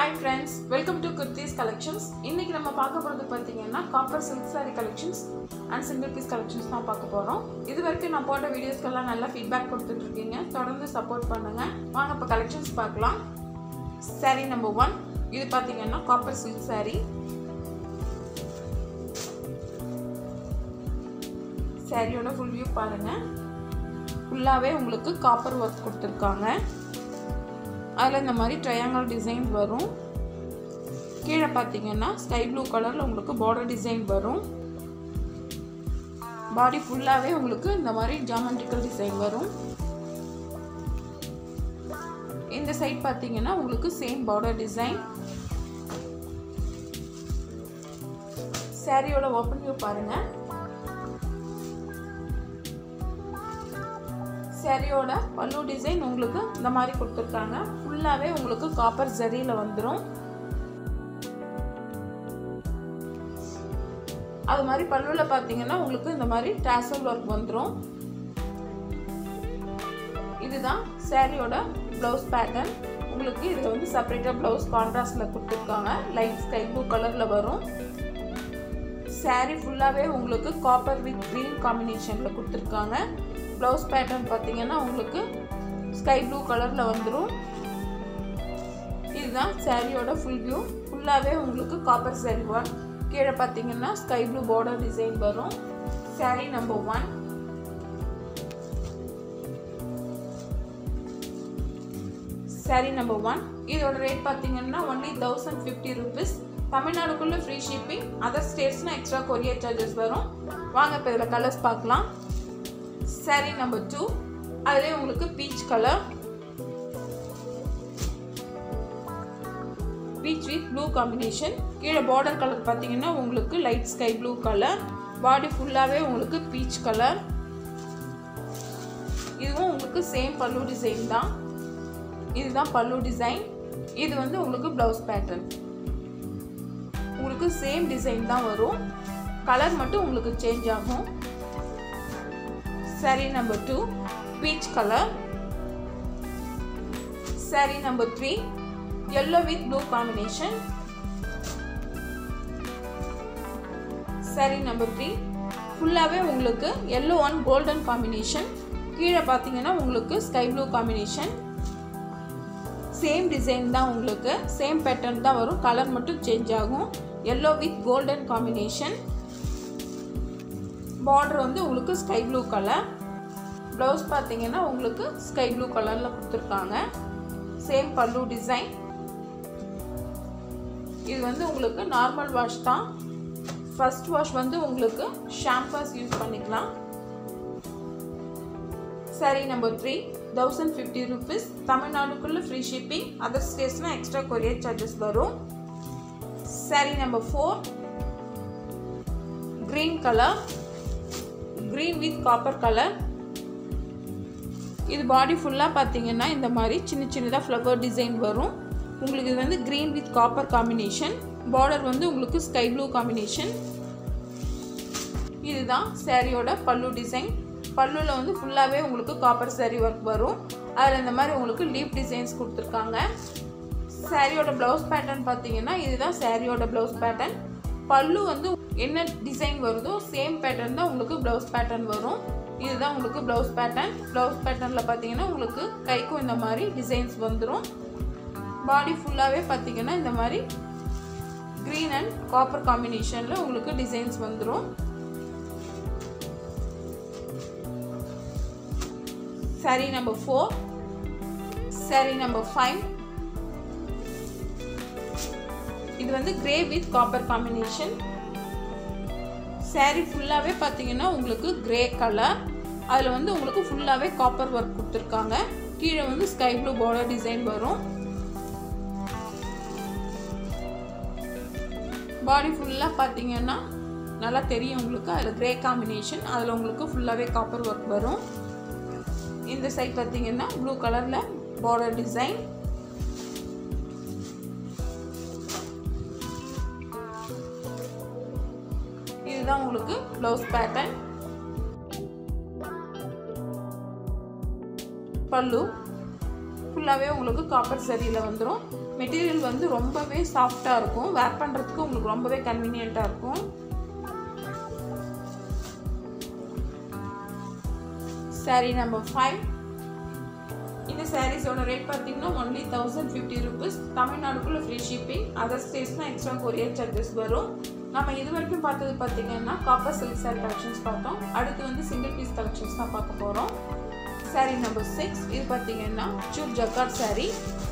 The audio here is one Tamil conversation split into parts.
hi friends welcome to kurtis collections இன்னைக்கு நம்ம பார்க்க போகிறது பார்த்தீங்கன்னா copper silk sari collections and single piece collections தான் பார்க்க போகிறோம் இது வரைக்கும் நான் போட்ட வீடியோஸ்க்கெல்லாம் நல்லா ஃபீட்பேக் கொடுத்துட்டு இருக்கீங்க தொடர்ந்து சப்போர்ட் பண்ணுங்கள் வாங்க இப்போ கலெக்ஷன்ஸ் பார்க்கலாம் சாரி நம்பர் ஒன் இது பார்த்தீங்கன்னா காப்பர் சில்க் சாரி சாரியோட ஃபுல் வியூ பாருங்கள் ஃபுல்லாகவே உங்களுக்கு காப்பர் ஒர்க் கொடுத்துருக்காங்க அதில் இந்த மாதிரி ட்ரையாங்கல் டிசைன் வரும் கீழே பார்த்தீங்கன்னா ஸ்கை ப்ளூ கலரில் உங்களுக்கு பார்டர் டிசைன் வரும் பாடி ஃபுல்லாகவே உங்களுக்கு இந்த மாதிரி ஜாமெண்ட்ரிக்கல் டிசைன் வரும் இந்த சைட் பார்த்தீங்கன்னா உங்களுக்கு சேம் பார்டர் டிசைன் சாரியோட ஓப்பன் வியூ பாருங்கள் சாரியோட பல்லு டிசைன் உங்களுக்கு இந்த மாதிரி கொடுத்துருக்காங்க ஃபுல்லாகவே உங்களுக்கு காப்பர் ஜரியில் வந்துடும் அது மாதிரி பல்லுவில் பார்த்தீங்கன்னா உங்களுக்கு இந்த மாதிரி டாசல் ஒர்க் வந்துடும் இதுதான் சாரியோட ப்ளவுஸ் பேட்டர்ன் உங்களுக்கு இதில் வந்து செப்பரேட்டாக ப்ளவுஸ் கான்ட்ராஸ்டில் கொடுத்துருக்காங்க லைட் ஸ்கை ப்ளூ கலரில் வரும் சாரி ஃபுல்லாகவே உங்களுக்கு காப்பர் வித் க்ரீன் காம்பினேஷனில் கொடுத்துருக்காங்க ப்ளவுஸ் பேட்டர்ன் பார்த்தீங்கன்னா உங்களுக்கு ஸ்கை ப்ளூ கலரில் வந்துடும் இதுதான் சாரியோட ஃபுல் வியூ ஃபுல்லாகவே உங்களுக்கு காப்பர் சாரி ஒன் கீழே பார்த்தீங்கன்னா ஸ்கை ப்ளூ பார்டர் டிசைன் வரும் sari number one sari number one இதோட ரேட் பார்த்தீங்கன்னா ஒன்லி தௌசண்ட் ஃபிஃப்டி ருபீஸ் தமிழ்நாடுக்குள்ளே ஃப்ரீ ஷிப்பிங் அதர் ஸ்டேட்ஸ்னால் எக்ஸ்ட்ரா கொரியர் சார்ஜஸ் வரும் வாங்க இப்போ இதில் கலர்ஸ் பார்க்கலாம் சாரி நம்பர் டூ அதுலேயே உங்களுக்கு peach colour peach with blue combination கீழே பார்டர் கலர் பார்த்தீங்கன்னா உங்களுக்கு light sky blue colour body ஃபுல்லாகவே உங்களுக்கு பீச் கலர் இதுவும் உங்களுக்கு சேம் பல்லு டிசைன் தான் இதுதான் பல்லு டிசைன் இது வந்து உங்களுக்கு ப்ளவுஸ் பேட்டர்ன் உங்களுக்கு சேம் டிசைன் தான் வரும் கலர் மட்டும் உங்களுக்கு சேஞ்ச் ஆகும் saree number 2 peach color saree number 3 yellow with blue combination saree number 3 ஃபுல்லாகவே உங்களுக்கு எல்லோ ஒன் கோல்டன் காம்பினேஷன் கீழே பார்த்தீங்கன்னா உங்களுக்கு sky blue combination same design தான் உங்களுக்கு சேம் பேட்டர்ன் தான் வரும் கலர் மட்டும் சேஞ்ச் ஆகும் yellow with golden combination border வந்து உங்களுக்கு ஸ்கை ப்ளூ கலர் ப்ளவுஸ் பார்த்தீங்கன்னா உங்களுக்கு ஸ்கை ப்ளூ கலரில் கொடுத்துருக்காங்க சேம் பல்லு டிசைன் இது வந்து உங்களுக்கு நார்மல் வாஷ் தான் ஃபஸ்ட் வாஷ் வந்து உங்களுக்கு ஷாம்பர்ஸ் யூஸ் பண்ணிக்கலாம் சரி number three thousand fifty rupees தமிழ்நாடுக்குள்ளே ஃப்ரீ ஷிப்பிங் அதர் ஸ்டேட்ஸ்னால் எக்ஸ்ட்ரா கொரியர் சார்ஜஸ் வரும் சரி number four green colour green with copper colour இது பாடி ஃபுல்லாக பார்த்தீங்கன்னா இந்த மாதிரி சின்ன சின்னதாக ஃப்ளவர் டிசைன் வரும் உங்களுக்கு இது வந்து green with copper combination border வந்து உங்களுக்கு ஸ்கை ப்ளூ காம்பினேஷன் இதுதான் சாரியோட பல்லு டிசைன் பல்லுவில் வந்து ஃபுல்லாகவே உங்களுக்கு காப்பர் சாரி ஒர்க் வரும் அதில் இந்த மாதிரி உங்களுக்கு லீப் டிசைன்ஸ் கொடுத்துருக்காங்க சாரியோட ப்ளவுஸ் பேட்டர்ன் பார்த்தீங்கன்னா இதுதான் சாரியோட ப்ளவுஸ் பேட்டர்ன் பல்லு வந்து என்ன டிசைன் வருதோ சேம் பேட்டர்ன் தான் உங்களுக்கு ப்ளவுஸ் பேட்டர்ன் வரும் இதுதான் உங்களுக்கு ப்ளவுஸ் பேட்டர்ன் ப்ளவுஸ் பேட்டர்னில் பார்த்தீங்கன்னா உங்களுக்கு கைக்கும் இந்த மாதிரி டிசைன்ஸ் வந்துடும் பாடி ஃபுல்லாகவே பார்த்தீங்கன்னா இந்த மாதிரி க்ரீன் அண்ட் காப்பர் காம்பினேஷனில் உங்களுக்கு டிசைன்ஸ் வந்துடும் sari number four sari number five இது வந்து grey with copper combination sari ஃபுல்லாகவே பார்த்தீங்கன்னா உங்களுக்கு கிரே கலர் அதில் வந்து உங்களுக்கு ஃபுல்லாகவே காப்பர் ஒர்க் கொடுத்துருக்காங்க கீழே வந்து ஸ்கை ப்ளூ பார்டர் டிசைன் வரும் பாடி ஃபுல்லாக பார்த்தீங்கன்னா நல்லா தெரியும் உங்களுக்கு அதில் கிரே காம்பினேஷன் அதில் உங்களுக்கு ஃபுல்லாகவே காப்பர் ஒர்க் வரும் இந்த சைட் பார்த்தீங்கன்னா ப்ளூ கலரில் பார்டர் டிசைன் இதுதான் உங்களுக்கு ப்ளவுஸ் பேட்டர்ன் பல்லு ஃபுல்லாகவே உங்களுக்கு காப்பர் சரியில் வந்துடும் மெட்டீரியல் வந்து ரொம்பவே சாஃப்டாக இருக்கும் வேர் பண்ணுறதுக்கு உங்களுக்கு ரொம்பவே கன்வீனியண்ட்டாக இருக்கும் சாரீ நம்பர் ஃபைவ் இந்த சாரீஸோட ரேட் பார்த்தீங்கன்னா ஒன்லி தௌசண்ட் ஃபிஃப்டி ருபீஸ் தமிழ்நாடுக்குள்ளே ஃப்ரீ ஷிப்பிங் அதர் ஸ்டேட்ஸ்னால் எக்ஸ்ட்ரா கொரியர் சார்ஜஸ் வரும் நம்ம இது வரைக்கும் பார்த்தது பார்த்தீங்கன்னா காப்பர் சில்க் சாரி கலெக்ஷன்ஸ் பார்த்தோம் அடுத்து வந்து சிங்கிள் பீஸ் கலெக்ஷன்ஸ் தான் பார்க்க போகிறோம் சாரீ நம்பர் சிக்ஸ் இது பார்த்தீங்கன்னா சூப் jacquard sari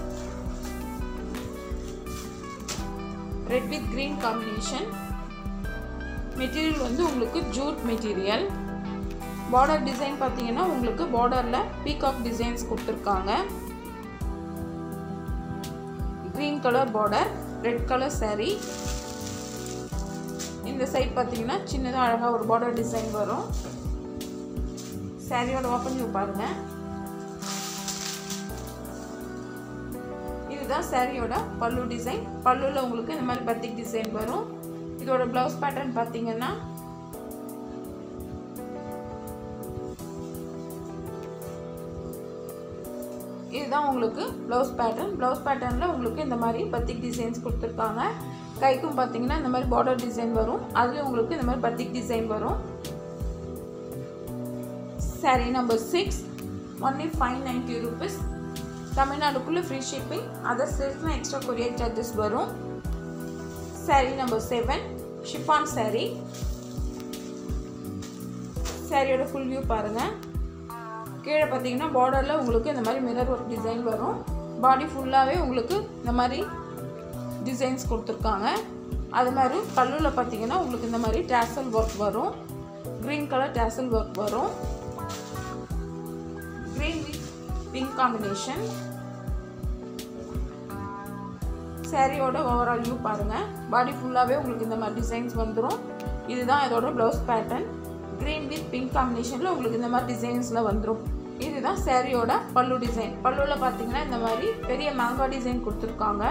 red with green combination material வந்து உங்களுக்கு ஜூட் மெட்டீரியல் பார்டர் டிசைன் பார்த்தீங்கன்னா உங்களுக்கு பார்டரில் பீகாக் டிசைன்ஸ் கொடுத்துருக்காங்க green colour border red colour saree இந்த சைட் பார்த்தீங்கன்னா சின்னதாக அழகாக ஒரு பார்டர் டிசைன் வரும் சாரியோட ஓப்பன் வியூ பாருங்க இதுதான் சாரியோட பல்லு டிசைன் பல்லுவில் உங்களுக்கு இந்த மாதிரி பத்திக் டிசைன் வரும் இதோட ப்ளவுஸ் பேட்டர்ன் பார்த்தீங்கன்னா இதுதான் உங்களுக்கு ப்ளவுஸ் பேட்டர்ன் ப்ளவுஸ் பேட்டர்னில் உங்களுக்கு இந்த மாதிரி பத்திக் டிசைன்ஸ் கொடுத்துருக்காங்க கைக்கும் பார்த்தீங்கன்னா இந்த மாதிரி பார்டர் டிசைன் வரும் அதுலேயும் உங்களுக்கு இந்த மாதிரி பத்திக் டிசைன் வரும் sari number six only five ninety rupees தமிழ்நாடுக்குள்ளே ஃப்ரீ ஷிப்பிங் அதர் ஸ்டேட்ஸ்னால் எக்ஸ்ட்ரா கொரியர் சார்ஜஸ் வரும் sari number seven chiffon sari சாரியோட ஃபுல் வியூ பாருங்கள் கீழே பார்த்தீங்கன்னா பார்டரில் உங்களுக்கு இந்த மாதிரி மிரர் ஒர்க் டிசைன் வரும் பாடி ஃபுல்லாகவே உங்களுக்கு இந்த மாதிரி டிசைன்ஸ் கொடுத்துருக்காங்க அது மாதிரி பல்லுவில் பார்த்தீங்கன்னா உங்களுக்கு இந்த மாதிரி டேசல் ஒர்க் வரும் க்ரீன் கலர் டேசல் ஒர்க் வரும் க்ரீன் வித் பிங்க் காம்பினேஷன் சாரியோட ஓவரால் வியூ பாருங்கள் பாடி ஃபுல்லாகவே உங்களுக்கு இந்த மாதிரி டிசைன்ஸ் வந்துடும் இதுதான் இதோட blouse pattern green with pink காம்பினேஷனில் உங்களுக்கு இந்த மாதிரி டிசைன்ஸில் வந்துடும் இதுதான் சாரியோட பல்லு டிசைன் பல்லுவில் பார்த்தீங்கன்னா இந்த மாதிரி பெரிய மேங்கா டிசைன் கொடுத்துருக்காங்க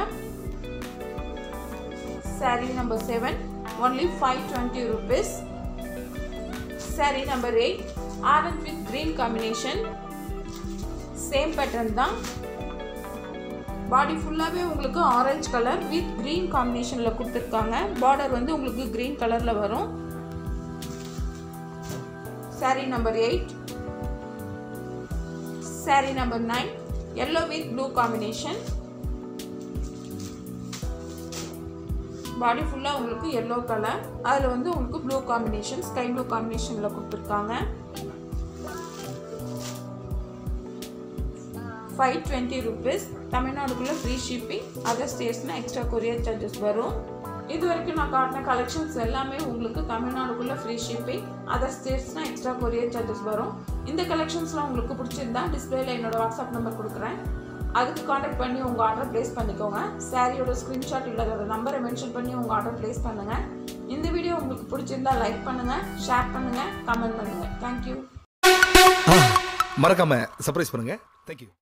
sari number seven only five twenty rupees sari number eight orange with green combination same pattern தான் பாடி ஃபுல்லாகவே உங்களுக்கு ஆரஞ்சு கலர் வித் க்ரீன் காம்பினேஷனில் கொடுத்துருக்காங்க பார்டர் வந்து உங்களுக்கு க்ரீன் கலரில் வரும் sari number eight sari number nine yellow with blue combination body ஃபுல்லாக உங்களுக்கு எல்லோ கலர் அதில் வந்து உங்களுக்கு ப்ளூ காம்பினேஷன் ஸ்கை ப்ளூ காம்பினேஷனில் கொடுத்துருக்காங்க ஃபைவ் டுவெண்ட்டி ருபீஸ் தமிழ்நாடுக்குள்ளே ஃப்ரீ ஷிப்பிங் அதர் ஸ்டேட்ஸ்னால் எக்ஸ்ட்ரா கொரியர் சார்ஜஸ் வரும் இது வரைக்கும் நான் காட்டின கலெக்ஷன்ஸ் எல்லாமே உங்களுக்கு தமிழ்நாடுக்குள்ளே ஃப்ரீ ஷிப்பிங் அதர் ஸ்டேட்ஸ்னால் எக்ஸ்ட்ரா கொரியர் சார்ஜஸ் வரும் இந்த கலெக்ஷன்ஸ்லாம் உங்களுக்கு பிடிச்சிருந்தா டிஸ்பிளேல என்னோட வாட்ஸ்அப் நம்பர் கொடுக்குறேன் அதுக்கு காண்டாக்ட் பண்ணி உங்கள் ஆர்டர் ப்ளேஸ் பண்ணிக்கோங்க சாரியோட ஸ்க்ரீன்ஷாட் இல்லை அதோட நம்பரை மென்ஷன் பண்ணி உங்கள் ஆர்டர் ப்ளேஸ் பண்ணுங்கள் இந்த வீடியோ உங்களுக்கு பிடிச்சிருந்தா லைக் பண்ணுங்கள் ஷேர் பண்ணுங்கள் கமெண்ட் பண்ணுங்கள் தேங்க்யூ மறக்காம சர்ப்ரைஸ் பண்ணுங்க தேங்க்யூ